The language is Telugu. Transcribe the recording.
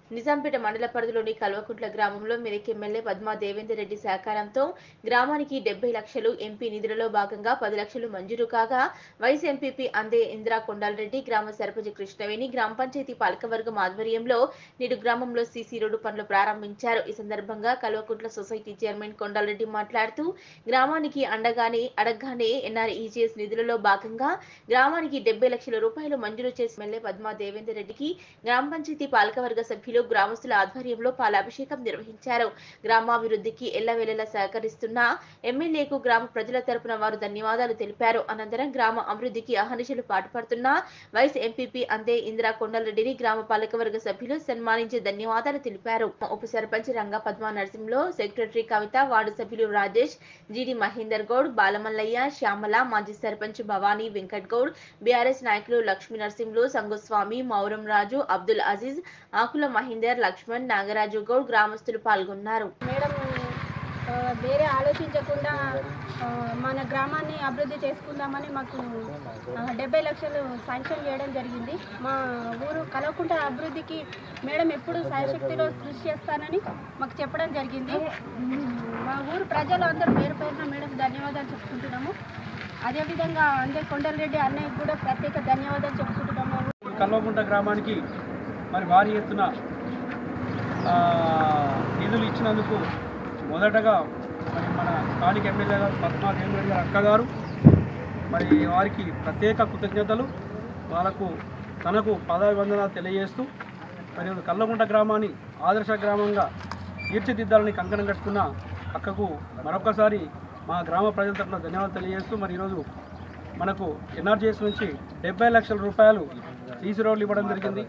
నిజాంపేట మండల పరిధిలోని కల్వకుంట్ల గ్రామంలో మెదక్ ఎమ్మెల్యే పద్మా దేవేందర్ రెడ్డి సహకారంతో గ్రామానికి డెబ్బై లక్షలు ఎంపీ నిధులలో భాగంగా పది లక్షలు మంజూరు కాగా వైస్ ఎంపీపీ అందే ఇందిరా కొండాలరెడ్డి గ్రామ సర్పంచ్ కృష్ణవేణి గ్రామ పంచాయతీ పాలకవర్గం ఆధ్వర్యంలో నేడు గ్రామంలో సీసీ రోడ్డు పనులు ప్రారంభించారు ఈ సందర్భంగా కల్వకుంట్ల సొసైటీ చైర్మన్ కొండాలరెడ్డి మాట్లాడుతూ గ్రామానికి అండగానే అడగగానే ఎన్ఆర్ఈజీఎస్ నిధులలో భాగంగా గ్రామానికి డెబ్బై లక్షల రూపాయలు మంజూరు చేసి ఎమ్మెల్యే పద్మా దేవేందర్ రెడ్డికి గ్రామ పంచాయతీ పాలకవర్గ సభ్యులు గ్రామస్తుల ఆధ్వర్యంలో పాలాభిషేకం నిర్వహించారు గ్రామాభివృద్ధికి ఎల్లవేళలా సహకరిస్తున్న ఎమ్మెల్యేకు గ్రామ ప్రజల తరపున వారు ధన్యవాదాలు తెలిపారు అనంతరం గ్రామ అభివృద్ధికి అహర్నిశలు పాటుపడుతున్న వైస్ ఎంపీపీ అందే ఇందిరా కొండలరెడ్డిని గ్రామ పాలకవర్గ సభ్యులు సన్మానించి ధన్యవాదాలు తెలిపారు ఉప సర్పంచ్ రంగా పద్మా నరసింహలో సెక్రటరీ కవిత వార్డు సభ్యులు రాజేష్ జీడి మహేందర్ గౌడ్ బాలమల్లయ్య శ్యామల మాజీ సర్పంచ్ భవానీ వెంకట్ గౌడ్ బీఆర్ఎస్ నాయకులు లక్ష్మీ నరసింహులు సంగుస్వామి మౌరం రాజు అబ్దుల్ అజీజ్ ఆకుల మహేందర్ లక్ష్మణ్ నాగరాజు గౌడ్ గ్రామస్తులు పాల్గొన్నారు మేడం ఆ, వేరే ఆలోచించకుండా ఆ, మన గ్రామాన్ని అభివృద్ధి చేసుకుందామని మాకు ఆ, డెబ్బై లక్షలు శాంక్షన్ చేయడం జరిగింది మా ఊరు కలవకుంట అభివృద్ధికి మేడం ఎప్పుడు సాయశక్తిలో కృషి చేస్తానని మాకు చెప్పడం జరిగింది మా ఊరు ప్రజలు అందరూ పేరు పేరున మేడం ధన్యవాదాలు చెప్పుకుంటున్నాము అదేవిధంగా అందే కొండలరెడ్డి అన్నయ్యకి కూడా ప్రత్యేక ధన్యవాదాలు చెప్పుకుంటున్నాము కల్వకుంట గ్రామానికి మరి భారీ ఎత్తున ఆ, నిధులు ఇచ్చినందుకు మొదటగా మరి మన స్థానిక ఎమ్మెల్యే గారు పద్మా దేవేంద్ర గారు అక్క గారు మరి వారికి ప్రత్యేక కృతజ్ఞతలు వాళ్ళకు తనకు పదాభివందనాలు తెలియజేస్తూ మరి కల్లగుంట గ్రామాన్ని ఆదర్శ గ్రామంగా తీర్చిదిద్దాలని కంకణం కట్టుకున్న అక్కకు మరొకసారి మా గ్రామ ప్రజల తరఫున ధన్యవాదాలు తెలియజేస్తూ మరి ఈరోజు మనకు ఎన్ఆర్జీఎస్ నుంచి డెబ్బై లక్షల రూపాయలు సీసీ రోడ్లు ఇవ్వడం జరిగింది